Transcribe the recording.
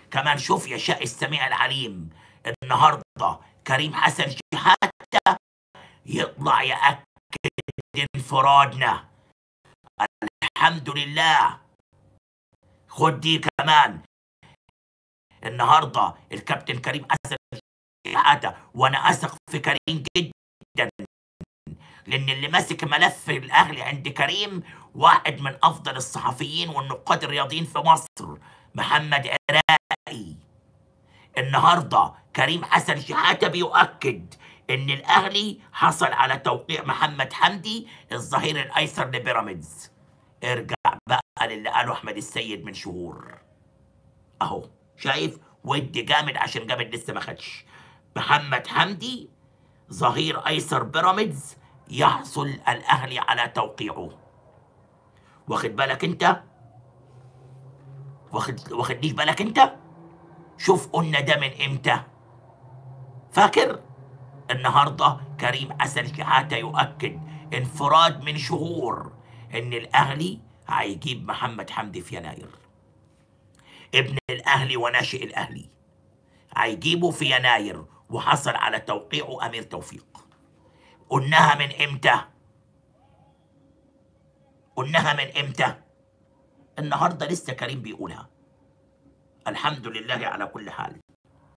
كمان شوف يا شاء السميع العليم النهارده كريم حسن شحاته يطلع ياكد انفرادنا الحمد لله خد دي كمان النهارده الكابتن كريم حسن شحاته وانا اثق في كريم جدا لان اللي ماسك ملف الاهلي عند كريم واحد من افضل الصحفيين والنقاد الرياضيين في مصر محمد عراقي النهارده كريم حسن شحاته بيؤكد ان الاهلي حصل على توقيع محمد حمدي الظهير الايسر لبيراميدز ارجع بقى للي قاله احمد السيد من شهور اهو شايف ودي جامد عشان جامد لسه ما خدش محمد حمدي ظهير ايسر بيراميدز يحصل الاهلي على توقيعه واخد بالك انت واخد واخد ليش بالك انت شوف قلنا ده من امتى فاكر النهارده كريم حسن شحاته يؤكد انفراد من شهور ان الاهلي هيجيب محمد حمدي في يناير ابن الاهلي وناشئ الاهلي هيجيبه في يناير وحصل على توقيعه امير توفيق قلناها من امتى قلناها من امتى النهارده لسه كريم بيقولها الحمد لله على كل حال